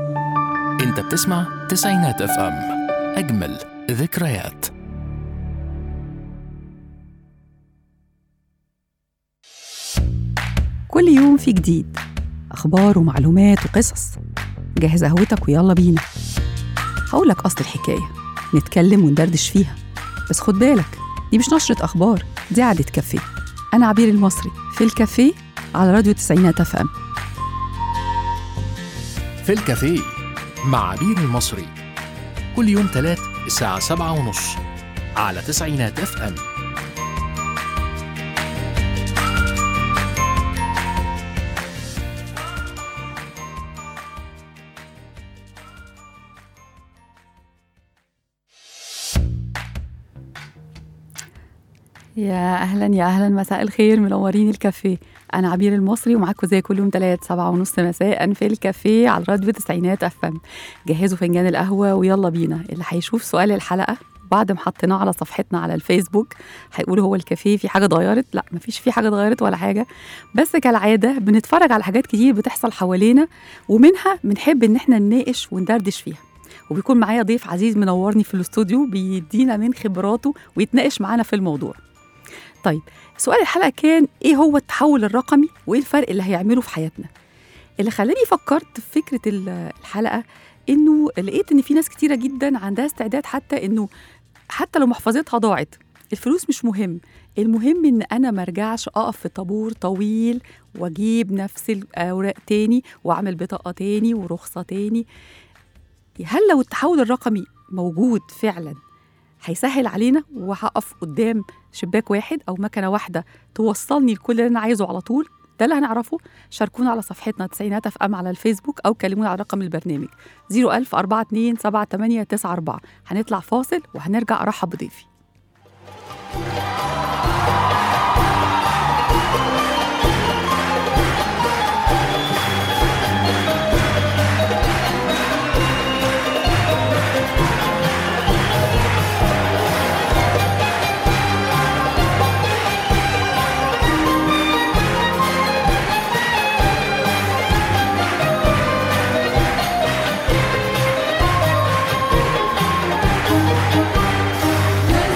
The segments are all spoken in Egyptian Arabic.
انت بتسمع تسعينات اف ام اجمل ذكريات كل يوم في جديد أخبار ومعلومات وقصص جهز قهوتك ويلا بينا هقولك أصل الحكاية نتكلم وندردش فيها بس خد بالك دي مش نشرة أخبار دي قعدة كافيه أنا عبير المصري في الكافيه على راديو تسعينات اف ام في الكافيه مع عبير المصري كل يوم تلات الساعة سبعة ونص على تسعينات اف ام يا أهلا يا أهلا مساء الخير منورين الكافيه أنا عبير المصري ومعاكم زي كل يوم تلات سبعة ونص مساء في الكافيه على راديو تسعينات اف ام جهزوا فنجان القهوة ويلا بينا اللي هيشوف سؤال الحلقة بعد ما حطيناه على صفحتنا على الفيسبوك هيقولوا هو الكافيه في حاجة اتغيرت لا مفيش في حاجة اتغيرت ولا حاجة بس كالعادة بنتفرج على حاجات كتير بتحصل حوالينا ومنها بنحب إن احنا نناقش وندردش فيها وبيكون معايا ضيف عزيز منورني في الاستوديو بيدينا من خبراته ويتناقش معانا في الموضوع طيب سؤال الحلقه كان ايه هو التحول الرقمي وايه الفرق اللي هيعمله في حياتنا اللي خلاني فكرت في فكره ال- الحلقه انه لقيت ان في ناس كتيره جدا عندها استعداد حتى انه حتى لو محفظتها ضاعت الفلوس مش مهم المهم ان انا ما ارجعش اقف في طابور طويل واجيب نفس الاوراق تاني واعمل بطاقه تاني ورخصه تاني هل لو التحول الرقمي موجود فعلا هيسهل علينا وهقف قدام شباك واحد او مكنه واحده توصلني لكل اللي انا عايزه على طول ده اللي هنعرفه شاركونا على صفحتنا تسعينات اف ام على الفيسبوك او كلمونا على رقم البرنامج 01000 42 78 94 هنطلع فاصل وهنرجع ارحب بضيفي ناس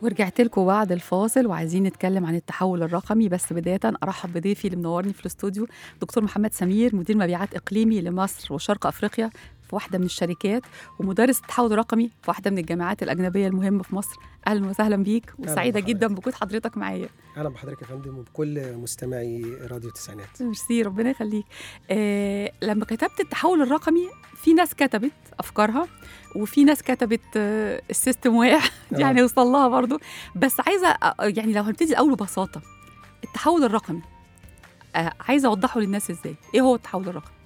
ورجعت لكم بعد الفاصل وعايزين نتكلم عن التحول الرقمي بس بداية أرحب بضيفي اللي منورني في الاستوديو دكتور محمد سمير مدير مبيعات إقليمي لمصر وشرق أفريقيا في واحدة من الشركات ومدرس التحول الرقمي في واحدة من الجامعات الأجنبية المهمة في مصر أهلا وسهلا بيك وسعيدة بحضرتك. جدا بوجود حضرتك معايا اهلا بحضرتك يا فندم وبكل مستمعي راديو التسعينات ميرسي ربنا يخليك آه لما كتبت التحول الرقمي في ناس كتبت افكارها وفي ناس كتبت آه السيستم واقع آه. يعني وصل لها برضو بس عايزه أ- يعني لو هنبتدي الاول ببساطه التحول الرقمي آه عايزه اوضحه للناس ازاي ايه هو التحول الرقمي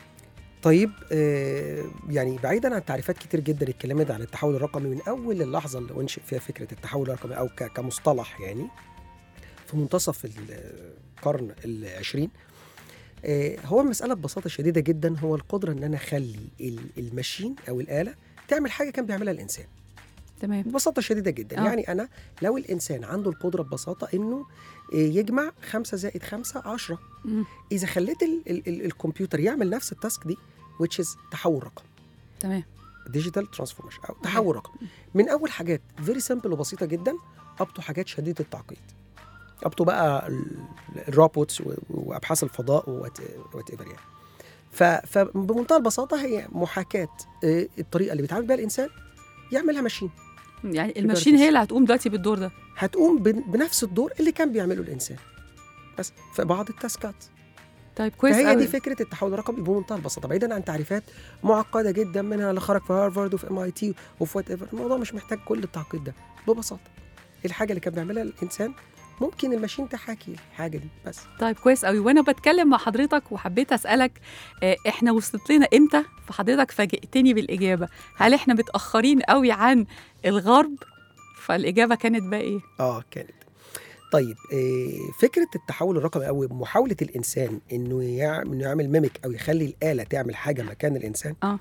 طيب آه يعني بعيدا عن تعريفات كتير جدا اتكلمت عن التحول الرقمي من اول اللحظه اللي انشئ فيها فكره التحول الرقمي او ك- كمصطلح يعني في منتصف القرن العشرين آه هو المساله ببساطه شديده جدا هو القدره ان انا اخلي ال- الماشين او الاله تعمل حاجه كان بيعملها الانسان تمام ببساطه شديده جدا آه. آه. يعني انا لو الانسان عنده القدره ببساطه انه آه، يجمع خمسة زائد خمسة عشرة مم. اذا خليت ال ال ال الكمبيوتر يعمل نفس التاسك دي which is تحول رقمي تمام ديجيتال ترانسفورميشن او تحول رقمي من اول حاجات فيري سمبل وبسيطه جدا اب تو حاجات شديده التعقيد اب تو بقى ال- الروبوتس و- وابحاث الفضاء وات ايفر يعني ف- فبمنتهى البساطه هي محاكاه آه، الطريقه اللي بيتعامل بيها الانسان يعملها ماشين يعني الماشين هي اللي هتقوم دلوقتي بالدور ده هتقوم بن- بنفس الدور اللي كان بيعمله الانسان بس في بعض التاسكات طيب كويس فهي قوي دي فكره التحول الرقمي بمنتهى البساطه بعيدا عن تعريفات معقده جدا منها اللي خرج في هارفارد وفي ام اي تي وفي وات ايفر الموضوع مش محتاج كل التعقيد ده ببساطه الحاجه اللي كان بيعملها الانسان ممكن الماشين تحاكي الحاجه دي بس طيب كويس قوي وانا بتكلم مع حضرتك وحبيت اسالك آه، احنا وصلت لنا امتى فحضرتك فاجئتني بالاجابه هل احنا متاخرين قوي عن الغرب فالاجابه كانت بقى ايه اه كانت طيب إيه فكره التحول الرقمي او محاوله الانسان انه يعمل, إنه يعمل ميميك او يخلي الاله تعمل حاجه مكان الانسان اه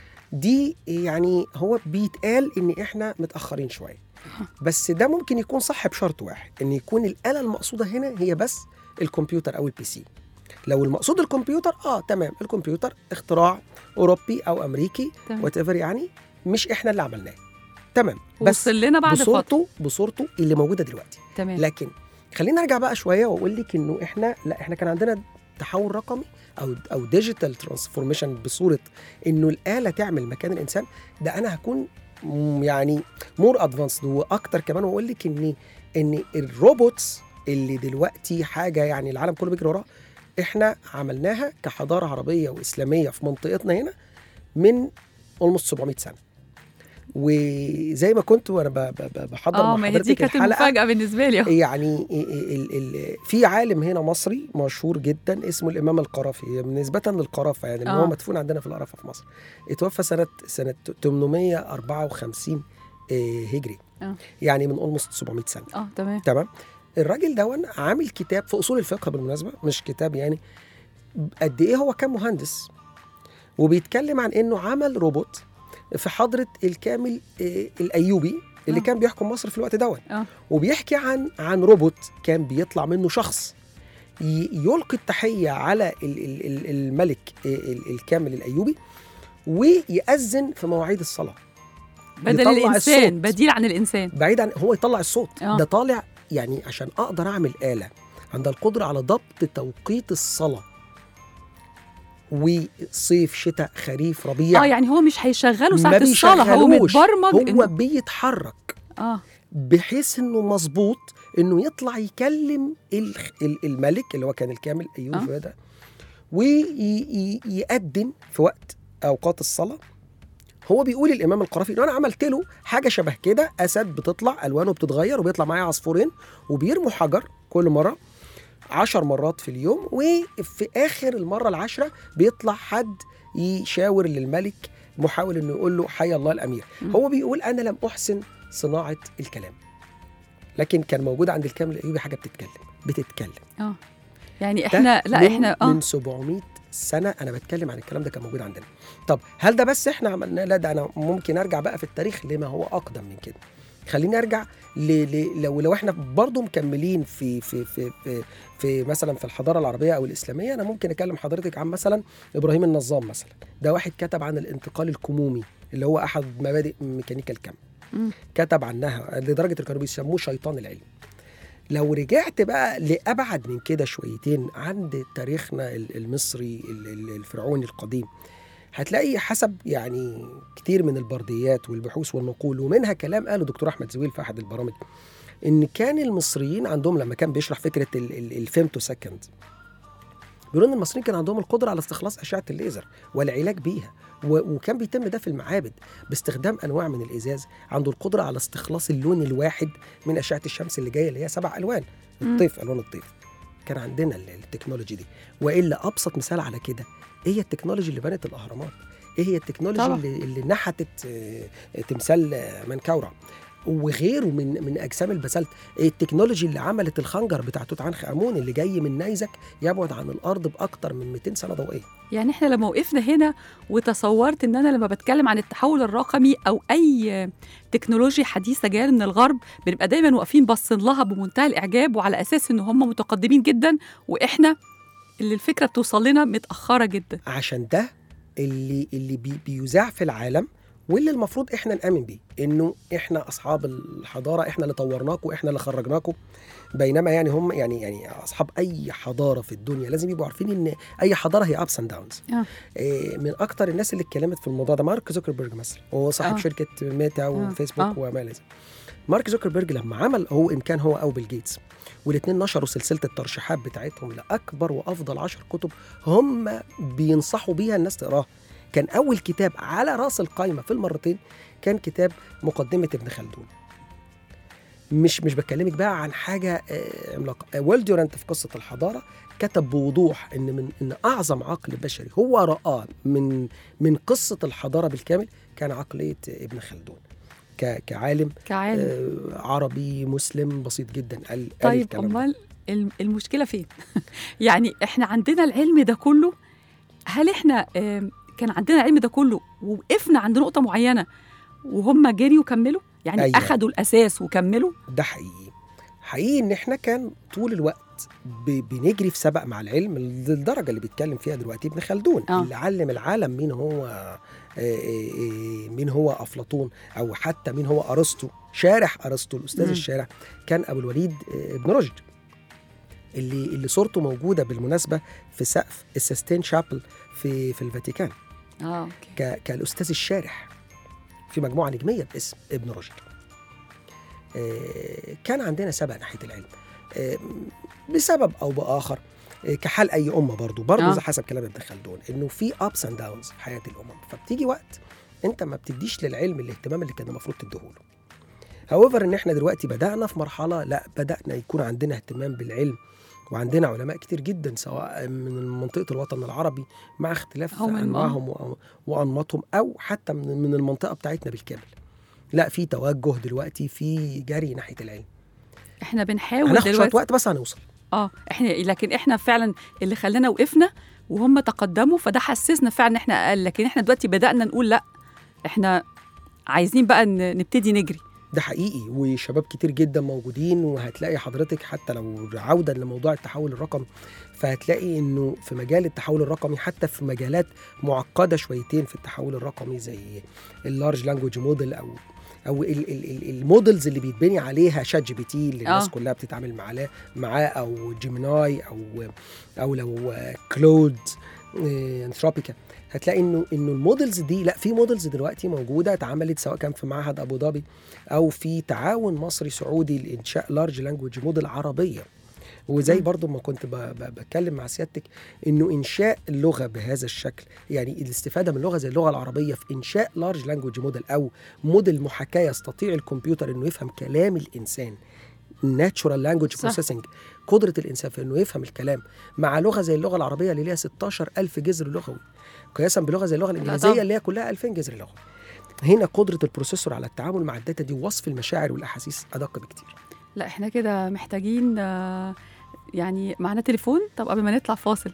دي يعني هو بيتقال ان احنا متاخرين شويه بس ده ممكن يكون صح بشرط واحد ان يكون الاله المقصوده هنا هي بس الكمبيوتر او البي سي لو المقصود الكمبيوتر اه تمام الكمبيوتر اختراع اوروبي او امريكي تمام. وات يعني مش احنا اللي عملناه تمام بس وصل لنا بعد فتره بصورته بصورته اللي موجوده دلوقتي تمام لكن خلينا ارجع بقى شويه واقول لك انه احنا لا احنا كان عندنا تحول رقمي او او ديجيتال ترانسفورميشن بصوره انه الاله تعمل مكان الانسان ده انا هكون م- يعني مور ادفانسد واكتر كمان واقول لك ان ان الروبوتس اللي دلوقتي حاجه يعني العالم كله بيجري وراها احنا عملناها كحضاره عربيه واسلاميه في منطقتنا هنا من اولموست 700 سنه وزي ما كنت وانا ب- ب- ب- بحضر اه مع ما هي دي حضرتك كانت الحلقه المفاجاه بالنسبه لي أهو. يعني ال ال في عالم هنا مصري مشهور جدا اسمه الامام القرافي بالنسبه للقرافه يعني اللي آه. هو مدفون عندنا في القرافه في مصر اتوفى سنه سنه 854 آه، هجري آه. يعني من اولموست 700 سنه اه تمام تمام الراجل دون عامل كتاب في اصول الفقه بالمناسبه مش كتاب يعني قد ايه هو كان مهندس وبيتكلم عن انه عمل روبوت في حضره الكامل آه، الايوبي اللي آه. كان بيحكم مصر في الوقت دوت اه وبيحكي عن عن روبوت كان بيطلع منه شخص ي- يلقي التحيه على ال- ال- ال- الملك ال- الكامل الايوبي ويأذن في مواعيد الصلاه بدل يطلع الانسان الصوت. بديل عن الانسان بعيد عن هو يطلع الصوت آه. ده طالع يعني عشان اقدر اعمل آلة عندها القدرة على ضبط توقيت الصلاة وصيف شتاء خريف ربيع اه يعني هو مش هيشغله ما ساعه الصلاه هو بيشغلوش. متبرمج هو إنه- بيتحرك اه بحيث انه مظبوط انه يطلع يكلم ال- ال- الملك اللي هو كان الكامل ايوب آه. في ده ويأذن في وقت اوقات الصلاه هو بيقول الامام القرافي انه انا عملت له حاجه شبه كده اسد بتطلع الوانه بتتغير وبيطلع معاه عصفورين وبيرموا حجر كل مره عشر مرات في اليوم وفي اخر المره العاشره بيطلع حد يشاور للملك محاول انه يقول له حي الله الامير مم. هو بيقول انا لم احسن صناعه الكلام لكن كان موجود عند الكامل الايوبي حاجه بتتكلم بتتكلم اه يعني ده احنا لا من احنا اه من 700 سنه انا بتكلم عن الكلام ده كان موجود عندنا طب هل ده بس احنا عملناه لا ده انا ممكن ارجع بقى في التاريخ لما هو اقدم من كده خليني ارجع ل... ل... لو لو احنا برضو مكملين في في في في, في مثلا في الحضاره العربيه او الاسلاميه انا ممكن اكلم حضرتك عن مثلا ابراهيم النظام مثلا ده واحد كتب عن الانتقال الكمومي اللي هو احد مبادئ ميكانيكا الكم مم. كتب عنها لدرجه إن كانوا بيسموه شيطان العلم لو رجعت بقى لابعد من كده شويتين عند تاريخنا ال- المصري ال- ال- الفرعوني القديم هتلاقي حسب يعني كتير من البرديات والبحوث والنقول ومنها كلام قاله دكتور احمد زويل في احد البرامج ان كان المصريين عندهم لما كان بيشرح فكره ال- ال- الفيمتو سكند بيقولوا ان المصريين كان عندهم القدره على استخلاص اشعه الليزر والعلاج بيها و- وكان بيتم ده في المعابد باستخدام انواع من الازاز عنده القدره على استخلاص اللون الواحد من اشعه الشمس اللي جايه اللي هي سبع الوان مم. الطيف الوان الطيف كان عندنا ال- التكنولوجي دي والا ابسط مثال على كده ايه هي التكنولوجي اللي بنت الاهرامات ايه هي التكنولوجي طبعا. اللي, اللي نحتت آه، تمثال آه، منكورع وغيره من من اجسام البسلت التكنولوجي اللي عملت الخنجر بتاع توت عنخ امون اللي جاي من نيزك يبعد عن الارض باكتر من 200 سنه ضوئيه يعني احنا لما وقفنا هنا وتصورت ان انا لما بتكلم عن التحول الرقمي او اي تكنولوجيا حديثه جايه من الغرب بنبقى دايما واقفين باصين لها بمنتهى الاعجاب وعلى اساس ان هم متقدمين جدا واحنا اللي الفكره بتوصل لنا متاخره جدا عشان ده اللي اللي بي بيذاع في العالم واللي المفروض احنا نامن بيه انه احنا اصحاب الحضاره احنا اللي طورناكم احنا اللي خرجناكم بينما يعني هم يعني يعني اصحاب اي حضاره في الدنيا لازم يبقوا عارفين ان اي حضاره هي ابس اند داونز آه. من اكتر الناس اللي اتكلمت في الموضوع ده مارك زوكربيرج مثلا هو صاحب آه. شركه ميتا وفيسبوك آه. وما الى ذلك مارك زوكربيرج لما عمل هو ان كان هو او بيل جيتس والاثنين نشروا سلسله الترشيحات بتاعتهم لاكبر وافضل عشر كتب هم بينصحوا بيها الناس تقراها كان اول كتاب على راس القائمه في المرتين كان كتاب مقدمه ابن خلدون مش مش بكلمك بقى عن حاجه آه، عملاقه ويل ديورانت في قصه الحضاره كتب بوضوح ان من ان اعظم عقل بشري هو رآه من من قصه الحضاره بالكامل كان عقليه ابن خلدون ك- كعالم كعالم آه، عربي مسلم بسيط جدا قال قال طيب الكلام ده. امال الم- المشكله فين يعني احنا عندنا العلم ده كله هل احنا آم، كان عندنا العلم ده كله ووقفنا عند نقطه معينه وهم جري وكملوا يعني أيوة. أيوة. اخدوا الاساس وكملوا ده حقيقي حقيقي ان احنا كان طول الوقت ب- بنجري في سبق مع العلم للدرجه اللي بيتكلم فيها دلوقتي ابن خلدون آه. اللي علم العالم مين هو آه، آه، آه، مين هو افلاطون او حتى مين هو ارسطو شارح ارسطو الاستاذ مم. الشارح كان ابو الوليد آه، ابن رشد اللي اللي صورته موجوده بالمناسبه في سقف السيستين شابل في في الفاتيكان اه اوكي ك- كالاستاذ الشارح في مجموعه نجميه باسم ابن رشد. آه، كان عندنا سبق ناحيه العلم آه، بسبب او باخر آه، كحال اي امه برضو برضو آه. زي حسب كلام ابن خلدون انه في ابس اند داونز في حياه الامم فبتيجي وقت انت ما بتديش للعلم الاهتمام اللي كان المفروض تديهوله. هاويفر ان احنا دلوقتي بدانا في مرحله لا بدانا يكون عندنا اهتمام بالعلم وعندنا علماء كتير جدا سواء من منطقه الوطن العربي مع اختلاف أو من- انواعهم وأ- وانماطهم او حتى من من المنطقه بتاعتنا بالكامل. لا في توجه دلوقتي في جري ناحيه العلم. احنا بنحاول هناخد شويه دلوقتي وقت بس هنوصل. اه احنا لكن احنا فعلا اللي خلانا وقفنا وهم تقدموا فده حسسنا فعلا ان احنا اقل لكن احنا دلوقتي بدانا نقول لا احنا عايزين بقى ن- نبتدي نجري ده حقيقي وشباب كتير جدا موجودين وهتلاقي حضرتك حتى لو عودا لموضوع التحول الرقمي فهتلاقي انه في مجال التحول الرقمي حتى في مجالات معقده شويتين في التحول الرقمي زي اللارج لانجوج موديل او او ال- ال- ال- المودلز اللي بيتبني عليها شات جي بي تي اللي الناس آه. كلها بتتعامل معاه معاه او جيميناي او او لو كلود انثروبيكا هتلاقي انه انه المودلز دي لا في مودلز دلوقتي موجوده اتعملت سواء كان في معهد ابو ظبي او في تعاون مصري سعودي لانشاء لارج لانجوج موديل عربيه وزي مم. برضو ما كنت ب- ب- بتكلم مع سيادتك انه انشاء اللغه بهذا الشكل يعني الاستفاده من لغه زي اللغه العربيه في انشاء لارج لانجوج موديل او موديل محاكاه يستطيع الكمبيوتر انه يفهم كلام الانسان ناتشورال لانجوج صح. بروسيسنج قدره الانسان في انه يفهم الكلام مع لغه زي اللغه العربيه اللي ليها 16000 جذر لغوي قياسا بلغه زي اللغه الانجليزيه طبعا. اللي هي كلها 2000 جذر لغوي هنا قدره البروسيسور على التعامل مع الداتا دي ووصف المشاعر والاحاسيس ادق بكتير لا احنا كده محتاجين آه، يعني معانا تليفون طب قبل ما نطلع فاصل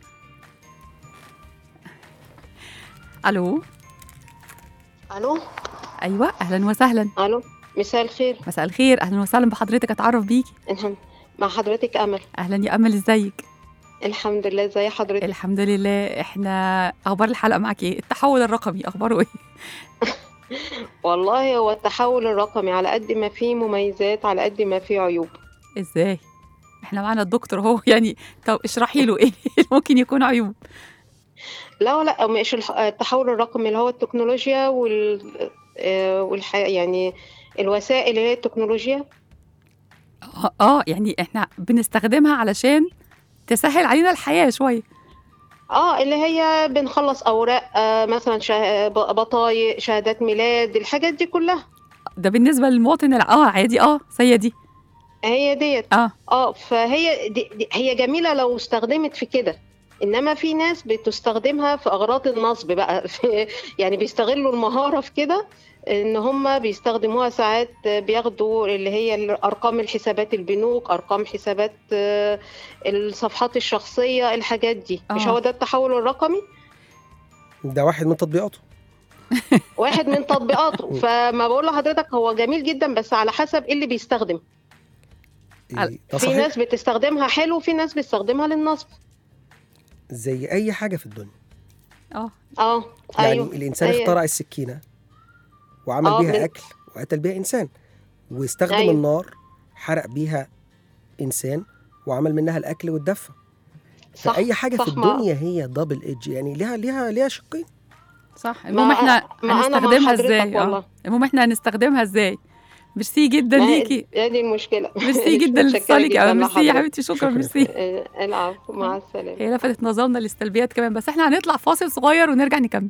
الو الو ايوه اهلا وسهلا الو مساء الخير مساء الخير اهلا وسهلا بحضرتك اتعرف بيكي الحمد مع حضرتك امل اهلا يا امل ازيك الحمد لله ازي حضرتك الحمد لله احنا اخبار الحلقه معاك ايه التحول الرقمي اخباره ايه والله هو التحول الرقمي على قد ما فيه مميزات على قد ما فيه عيوب ازاي احنا معانا الدكتور هو يعني طب اشرحي له ايه اللي ممكن يكون عيوب لا لا مش الح- التحول الرقمي اللي هو التكنولوجيا وال آه، والح... يعني الوسائل اللي هي التكنولوجيا اه آه، يعني احنا بنستخدمها علشان تسهل علينا الحياة شوية اه اللي هي بنخلص اوراق آه، مثلا شه... ب- بطايق شهادات ميلاد الحاجات دي كلها ده بالنسبة للمواطن الع- اه عادي اه هي دي هي ديت اه اه فهي دي دي هي جميله لو استخدمت في كده انما في ناس بتستخدمها في اغراض النصب بقى في يعني بيستغلوا المهاره في كده ان هم بيستخدموها ساعات بياخدوا اللي هي ارقام الحسابات البنوك ارقام حسابات آه، الصفحات الشخصيه الحاجات دي مش آه. هو ده التحول الرقمي ده واحد من تطبيقاته واحد من تطبيقاته فما بقول لحضرتك هو جميل جدا بس على حسب ايه اللي بيستخدم إيه، ده في صحيح ناس بتستخدمها حلو وفي ناس بتستخدمها للنصب زي اي حاجه في الدنيا اه اه يعني ايوه الانسان أيوة. اخترع السكينه وعمل آه، بيها بن- اكل وقتل بيها انسان واستخدم أيوة. النار حرق بيها انسان وعمل منها الاكل والدفه صح فاي حاجه في صح، ما- الدنيا هي دبل ايدج يعني ليها ليها ليها شقين صح المهم ما- احنا ما أنا مع هنستخدمها حضرتك ازاي والله. اه المهم احنا هنستخدمها ازاي ميرسي جدا ما هي- ليكي هي دي المشكله ميرسي جدا متشكرة لاتصالك جداً أوي. ميرسي يا لحضرتك. حبيبتي شكرا شكراً. ميرسي آه، العفو مع السلامه هي لفتت نظرنا للسلبيات كمان بس احنا هنطلع فاصل صغير ونرجع نكمل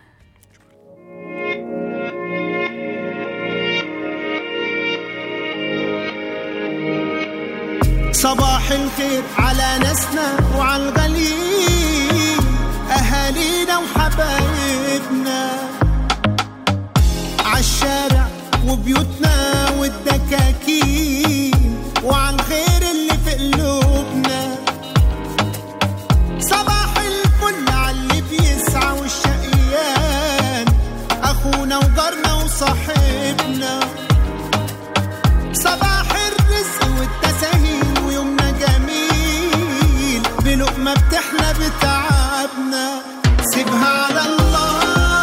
صباح الخير على ناسنا وعلى الغاليين أهالينا وحبايبنا عالشارع وبيوتنا والدكاكين وعن الخير اللي في قلوبنا صباح الفل على اللي بيسعى والشقيان أخونا وجارنا وصاحبنا صباح الرزق والتساهيل ويومنا جميل بلقمة بتحلى بتعبنا سيبها على الله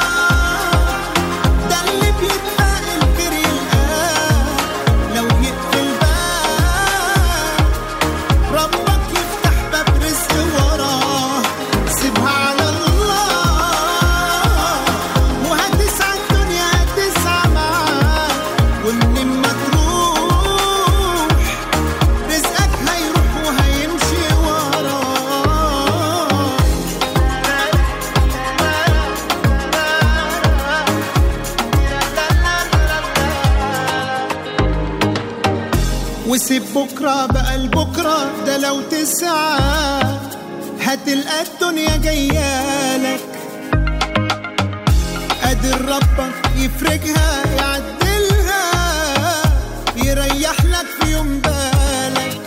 ده اللي بيتقى الخير يلقاه لو يقفل باب ربك يفتح باب رزق وراه سيبها على الله وهتسعى الدنيا هتسعى معاك ومن ما تروح رزقك هيروح وهيمشي وراه وسيب بكرة بقى لبكرة ده لو تسعى هتلقى الدنيا جايالك قادر ربك يفرجها يعدلها يريح لك في يوم بالك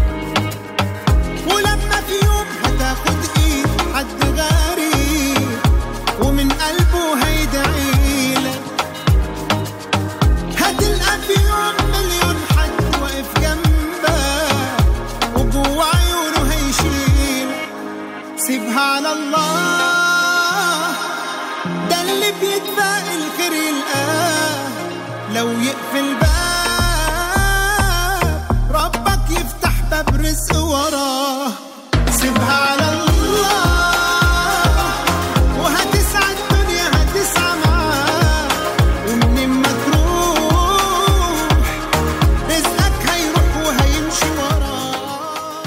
ولما في يوم هتاخد ايد حد غريب ومن قلبه هيدعيلك هتلقى في يوم مليون حد واقف جنبك وجوه عيونه هيشيلك سيبها على الله ده اللي بيدفع الخير يلقاه لو يقفل باب ربك يفتح باب رزق وراه سيبها على الله وهتسعى الدنيا هتسعى معاه ومن ما تروح رزقك هيروح وهيمشي وراه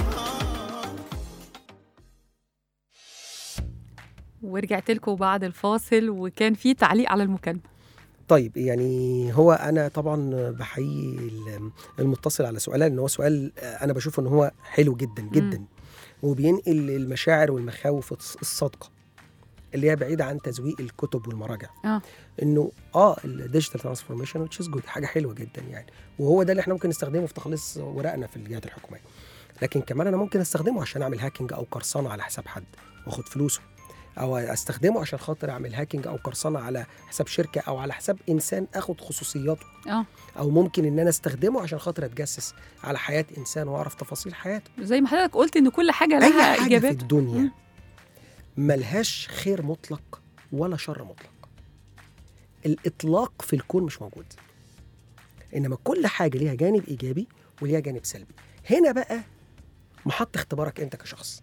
ورجعت لكم بعد الفاصل وكان في تعليق على المكالمه طيب يعني هو انا طبعا بحيي ال- المتصل على سؤالها لان هو سؤال انا بشوف ان هو حلو جدا جدا وبينقل المشاعر والمخاوف الص- الصادقه اللي هي بعيده عن تزويق الكتب والمراجع اه انه اه الديجيتال ترانسفورميشن which is good حاجه حلوه جدا يعني وهو ده اللي احنا ممكن نستخدمه في تخليص ورقنا في الجهات الحكوميه لكن كمان انا ممكن استخدمه عشان اعمل هاكينج او قرصنه على حساب حد واخد فلوسه او استخدمه عشان خاطر اعمل هاكينج او قرصنه على حساب شركه او على حساب انسان اخد خصوصياته اه او ممكن ان انا استخدمه عشان خاطر اتجسس على حياه انسان واعرف تفاصيل حياته زي ما حضرتك قلت ان كل حاجه اي لها حاجه في ايجابات الدنيا مم. ملهاش خير مطلق ولا شر مطلق الاطلاق في الكون مش موجود انما كل حاجه ليها جانب ايجابي وليها جانب سلبي هنا بقى محط اختبارك انت كشخص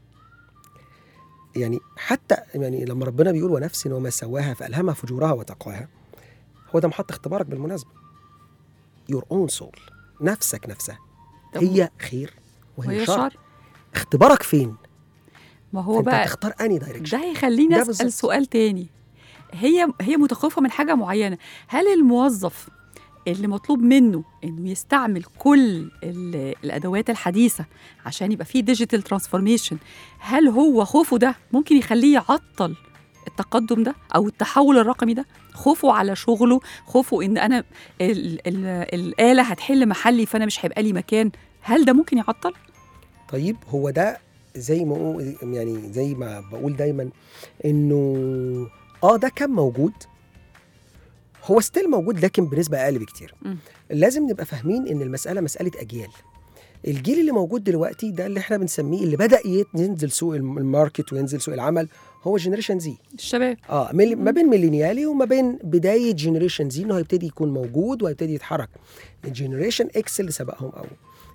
يعني حتى يعني لما ربنا بيقول ونفس وما سواها فالهمها فجورها وتقواها هو ده محط اختبارك بالمناسبه your own soul نفسك نفسها طب هي خير وهي, وهي شر. شر اختبارك فين ما هو انت بقى هتختار اني دايركشن ده هيخليني ده اسال بالظبط. سؤال تاني هي هي متخوفه من حاجه معينه هل الموظف اللي مطلوب منه انه يستعمل كل ال- الادوات الحديثه عشان يبقى فيه ديجيتال ترانسفورميشن هل هو خوفه ده ممكن يخليه يعطل التقدم ده او التحول الرقمي ده خوفه على شغله خوفه ان انا ال ال الاله هتحل محلي فانا مش هيبقى لي مكان هل ده ممكن يعطل طيب هو ده زي ما أقول- يعني زي ما بقول دايما انه اه ده كان موجود هو ستيل موجود لكن بنسبه اقل بكتير مم. لازم نبقى فاهمين ان المساله مساله اجيال الجيل اللي موجود دلوقتي ده اللي احنا بنسميه اللي بدا يت- ينزل سوق الم- الماركت وينزل سوق العمل هو جنريشن زي الشباب اه مل- ما بين ميلينيالي وما بين بدايه جنريشن زي انه هيبتدي يكون موجود وهيبتدي يتحرك الجنريشن اكس اللي سبقهم او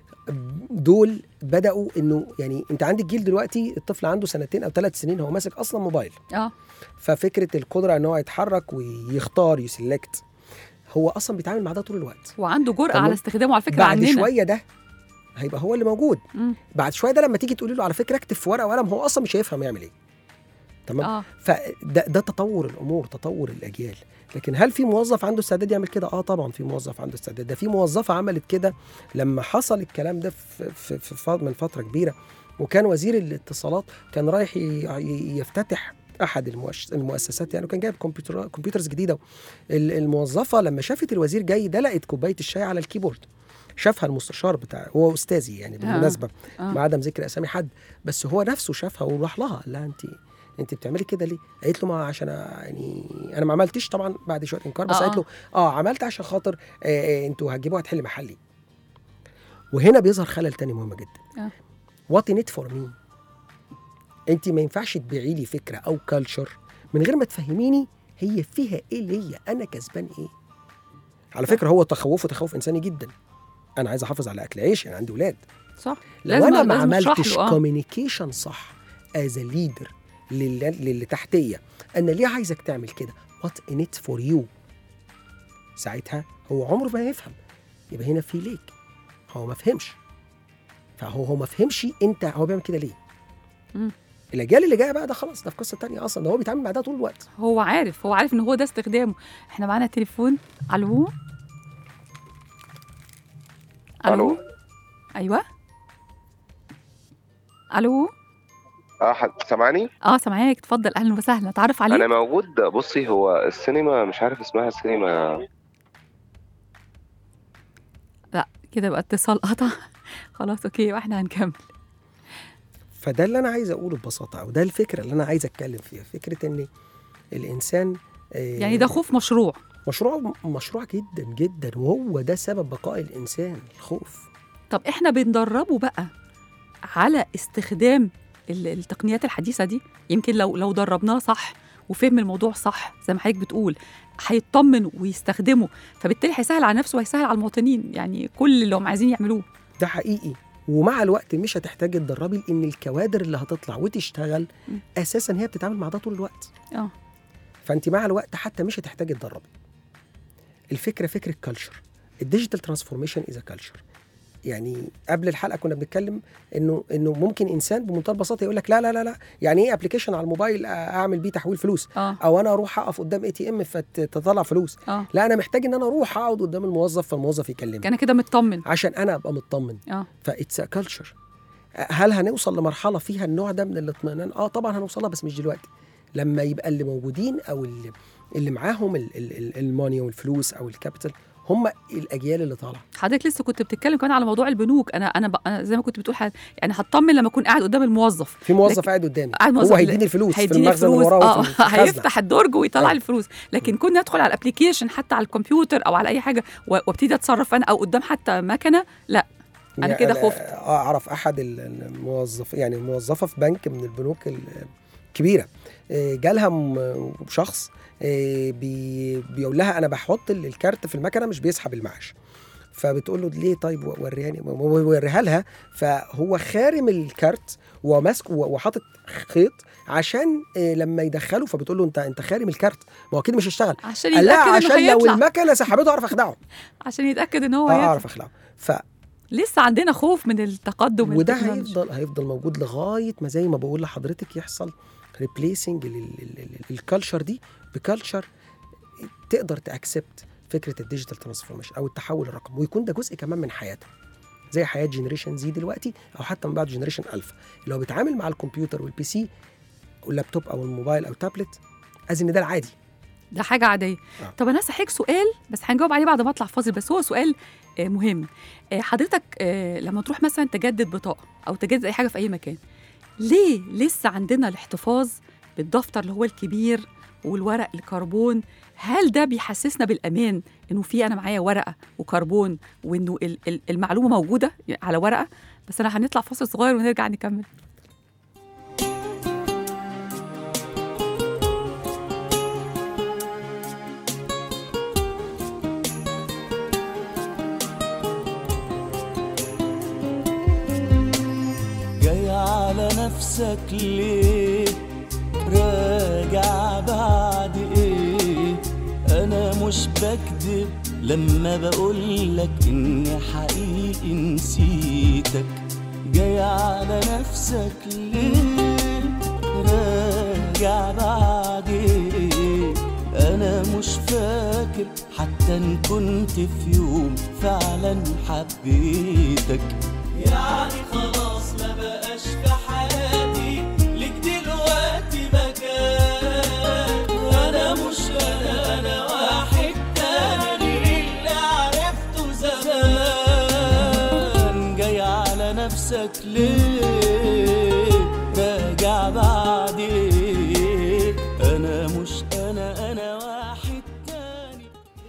دول بداوا انه يعني انت عندك جيل دلوقتي الطفل عنده سنتين او ثلاث سنين هو ماسك اصلا موبايل اه ففكره القدره ان هو يتحرك ويختار يسلكت هو اصلا بيتعامل مع ده طول الوقت وعنده جرأة تمام. على استخدامه على فكره بعد عننا شويه ده هيبقى هو اللي موجود مم. بعد شويه ده لما تيجي تقولي له على فكره اكتب في ورقه وقلم هو اصلا مش هيفهم يعمل ايه تمام اه فده ده تطور الامور تطور الاجيال لكن هل في موظف عنده استعداد يعمل كده اه طبعا في موظف عنده استعداد ده في موظفه عملت كده لما حصل الكلام ده في, في, في ف- من فتره كبيره وكان وزير الاتصالات كان رايح ي- ي- يفتتح احد المؤش- المؤسسات يعني وكان جايب كمبيوتر كمبيوترز جديده ال- الموظفه لما شافت الوزير جاي دلقت كوبايه الشاي على الكيبورد شافها المستشار بتاع هو استاذي يعني بالمناسبه آه. مع عدم ذكر اسامي حد بس هو نفسه شافها وراح لها قال لها انت انت بتعملي كده ليه؟ قالت له ما عشان أ- يعني انا ما عملتش طبعا بعد شويه انكار بس آه، قالت له اه عملت عشان خاطر آه آه انتوا هتجيبوها تحل محلي وهنا بيظهر خلل تاني مهم جدا آه. وات ان فور مي انت ما ينفعش تبيعي لي فكره او كلتشر من غير ما تفهميني هي فيها ايه ليا انا كسبان ايه على فكره هو تخوفه تخوف انساني جدا انا عايز احافظ على اكل عيش يعني عندي ولاد صح لو انا ما لازم نشرح عملتش له، آه. كوميونيكيشن صح از ليدر للي, للي تحتيه انا ليه عايزك تعمل كده وات ان ات فور يو ساعتها هو عمره ما هيفهم يبقى هنا في ليك هو ما فهمش فهو هو ما فهمش انت هو بيعمل كده ليه مم. الاجيال اللي جايه بقى ده خلاص ده في قصه تانية اصلا ده هو بيتعامل مع ده طول الوقت هو عارف هو عارف ان هو ده استخدامه احنا معانا تليفون الو ألو. ايوه الو اه حد سامعني اه سامعاك اتفضل اهلا وسهلا اتعرف عليك انا موجود بصي هو السينما مش عارف اسمها السينما لا كده بقى اتصال قطع خلاص اوكي واحنا هنكمل فده اللي انا عايز اقوله ببساطه او ده الفكره اللي انا عايز اتكلم فيها فكره ان الانسان آه، يعني ده خوف مشروع مشروع مشروع جدا جدا وهو ده سبب بقاء الانسان الخوف طب احنا بندربه بقى على استخدام ال- التقنيات الحديثه دي يمكن لو لو دربناه صح وفهم الموضوع صح زي ما حضرتك بتقول هيطمن ويستخدمه فبالتالي هيسهل على نفسه وهيسهل على المواطنين يعني كل اللي هم عايزين يعملوه ده حقيقي ومع الوقت مش هتحتاجي تدربي لان الكوادر اللي هتطلع وتشتغل م. اساسا هي بتتعامل مع ده طول الوقت اه فانت مع الوقت حتى مش هتحتاجي تدربي الفكره فكره كلتشر الديجيتال ترانسفورميشن از كلتشر يعني قبل الحلقه كنا بنتكلم انه انه ممكن انسان بمنتهى البساطه يقول لك لا لا لا لا يعني ايه ابلكيشن على الموبايل اعمل بيه تحويل فلوس اه او انا اروح اقف قدام اي تي ام فتطلع فلوس اه لا انا محتاج ان انا اروح اقعد قدام الموظف فالموظف يكلمني انا كده مطمن عشان انا ابقى مطمن اه فاتس كلتشر هل هنوصل لمرحله فيها النوع ده من الاطمئنان اه طبعا هنوصلها بس مش دلوقتي لما يبقى اللي موجودين او اللي, اللي معاهم ال- ال- ال- الماني والفلوس او الكابيتال هم الاجيال اللي طالعه حضرتك لسه كنت بتتكلم كمان على موضوع البنوك انا انا, ب... أنا زي ما كنت بتقول حد... يعني هطمن لما اكون قاعد قدام الموظف في موظف لكن- قاعد قدامي قاعد هو موظف هيديني الفلوس في هيديني المخزن اللي الفلوس وراه اه وفي الخزنة. هيفتح الدرج ويطلع أيوة. الفلوس لكن كنا ادخل على الابلكيشن حتى على الكمبيوتر او على اي حاجه و- وابتدي اتصرف انا او قدام حتى مكنه لا أنا يعني كده خفت. اه اعرف احد ال- الموظف يعني موظفه في بنك من البنوك ال- كبيره آه، جالها م- شخص آه، بي بيقول لها انا بحط ال- الكارت في المكنه مش بيسحب المعاش فبتقول له ليه طيب وريهاني وريها لها فهو خارم الكارت وماسك وحاطط خيط عشان آه، لما يدخله فبتقول له انت انت خارم الكارت ما هو اكيد مش هيشتغل عشان قال لها يتاكد انه عشان لو هيطلع المكنه سحبته اعرف اخدعه عشان يتاكد ان هو اه هيطلع اعرف اخدعه ف لسه عندنا خوف من التقدم وده التكنولوجي. هيفضل هيفضل موجود لغايه ما زي ما بقول لحضرتك يحصل ريبليسنج الكالتشر دي بكالتشر تقدر تاكسبت فكره الديجيتال ترانسفورميشن او التحول الرقمي ويكون ده جزء كمان من حياتها زي حياه جنريشن زي دلوقتي او حتى من بعد جنريشن الفا اللي هو بيتعامل مع الكمبيوتر والبي سي واللابتوب او الموبايل او تابلت از ان ده العادي ده حاجه عاديه آه. طب انا هسألك سؤال بس هنجاوب عليه بعد ما اطلع فاصل بس هو سؤال آه، مهم آه، حضرتك آه، لما تروح مثلا تجدد بطاقه او تجدد اي حاجه في اي مكان ليه لسه عندنا الاحتفاظ بالدفتر اللي هو الكبير والورق الكربون هل ده بيحسسنا بالامان انه في انا معايا ورقه وكربون وانه ال- ال- المعلومه موجوده على ورقه بس انا هنطلع فاصل صغير ونرجع نكمل جاي على نفسك ليه راجع بعد ايه انا مش بكذب لما بقولك اني حقيقي نسيتك جاي على نفسك ليه راجع بعد ايه انا مش فاكر حتى ان كنت في يوم فعلا حبيتك يعني خلاص ما بقاش في حياتي ليك دلوقتي مكان انا مش انا انا واحد تاني اللي عرفته زمان جاي على نفسك ليه راجع بعدين انا مش انا انا واحد تاني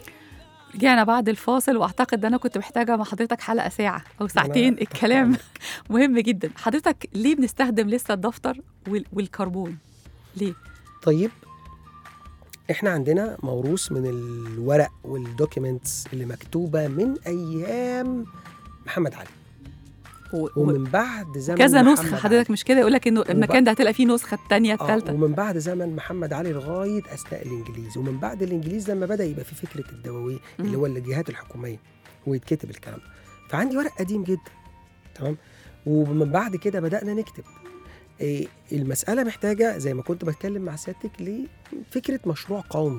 رجعنا بعد الفاصل واعتقد ان انا كنت محتاجه مع حضرتك حلقه ساعه او ساعتين الكلام مهم جدا حضرتك ليه بنستخدم لسه الدفتر وال- والكربون ليه طيب احنا عندنا موروث من الورق والدوكيومنتس اللي مكتوبه من ايام محمد علي و- و- ومن بعد زمن كذا محمد نسخه حضرتك مش كده يقول لك انه المكان ده هتلاقي فيه نسخه الثانيه آه، الثالثه ومن بعد زمن محمد علي لغايه اثناء الانجليز ومن بعد الانجليز لما بدا يبقى في فكره الدواوين اللي هو الجهات الحكوميه ويتكتب الكلام ده فعندي ورق قديم جدا تمام ومن بعد كده بدانا نكتب إيه المساله محتاجه زي ما كنت بتكلم مع سيادتك لفكره مشروع قومي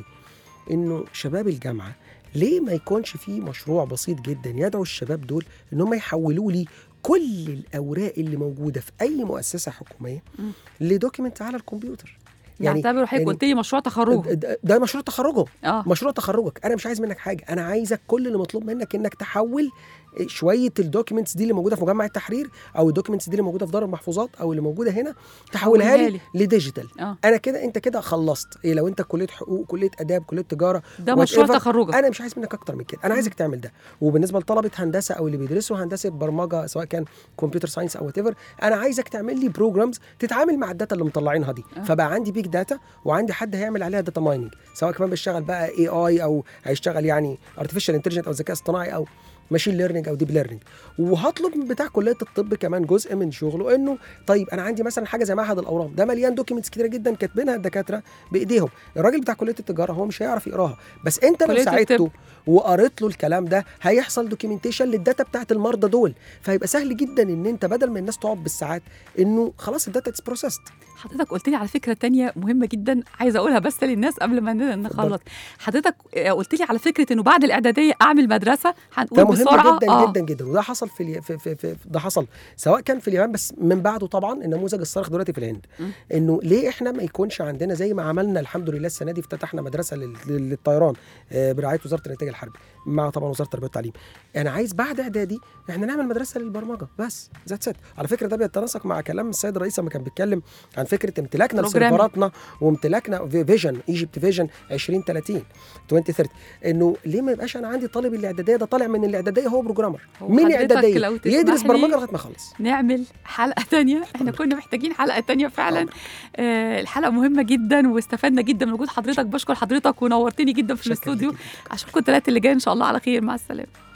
انه شباب الجامعه ليه ما يكونش في مشروع بسيط جدا يدعو الشباب دول ان هم يحولوا لي كل الاوراق اللي موجوده في اي مؤسسه حكوميه مم. لدوكيمنت على الكمبيوتر يعني نعتبره حضرتك يعني قلت لي مشروع تخرجه ده- ده مشروع تخرجه اه مشروع تخرجك انا مش عايز منك حاجه انا عايزك كل اللي مطلوب منك انك تحول شويه الدوكيومنتس دي اللي موجوده في مجمع التحرير او الدوكيومنتس دي اللي موجوده في دار المحفوظات او اللي موجوده هنا تحولها حولها لي لديجيتال اه انا كده انت كده خلصت إيه لو انت كليه حقوق كليه اداب كليه تجاره ده whatever، مشروع تخرجك انا مش عايز منك اكتر من كده انا عايزك تعمل ده وبالنسبه لطلبه هندسه او اللي بيدرسوا هندسه برمجه سواء كان كمبيوتر ساينس او وات انا عايزك تعمل لي بروجرامز تتعامل مع الداتا اللي مطلعينها دي آه. فبقى عندي بيج داتا وعندي حد هيعمل عليها داتا مايننج سواء كمان بيشتغل بقى اي اي او هيشتغل يعني ارتفيشال انتليجنت او ذكاء اصطناعي او ماشين ليرنينج او ديب ليرنينج وهطلب من بتاع كليه الطب كمان جزء من شغله انه طيب انا عندي مثلا حاجه زي معهد الاورام ده مليان دوكيومنتس كتيره جدا كاتبينها الدكاتره بايديهم الراجل بتاع كليه التجاره هو مش هيعرف يقراها بس انت لو كلية ساعدته الطب. وقريت له الكلام ده هيحصل دوكيومنتيشن للداتا بتاعت المرضى دول فهيبقى سهل جدا ان انت بدل ما الناس تقعد بالساعات انه خلاص الداتا اتس بروسيسد حضرتك قلت لي على فكره تانية مهمه جدا عايزه اقولها بس للناس قبل ما ن- نخلص حضرتك آه، قلت لي على فكره انه بعد الاعداديه اعمل مدرسه هنقول ده مهم بسرعه جدا آه. جدا جدا وده حصل في, الي... في, في, في ده حصل سواء كان في اليابان بس من بعده طبعا النموذج الصارخ دلوقتي في الهند م. انه ليه احنا ما يكونش عندنا زي ما عملنا الحمد لله السنه دي افتتحنا مدرسه لل... لل- للطيران آه، برعايه وزاره الانتاج الحربي مع طبعا وزاره التربيه والتعليم انا عايز بعد اعدادي احنا نعمل مدرسه للبرمجه بس ذاتس ات على فكره ده بيتناسق مع كلام السيد الرئيس لما كان بيتكلم عن فكره امتلاكنا Programming. لسيرفراتنا وامتلاكنا في فيجن ايجيبت فيجن 2030 2030 انه ليه ما يبقاش انا عندي طالب الاعداديه ده طالع من الاعداديه اعداديه هو بروجرامر هو من حضرتك اعداديه لو تسمح يدرس لي برمجه لغايه ما يخلص نعمل حلقة تانية احنا كنا محتاجين حلقة تانية فعلا آه الحلقة مهمة جدا واستفدنا جدا من وجود حضرتك بشكر حضرتك ونورتني جدا في شكراً الاستوديو ليكي. اشوفكم الثلاث اللي جاي ان شاء الله على خير مع السلامة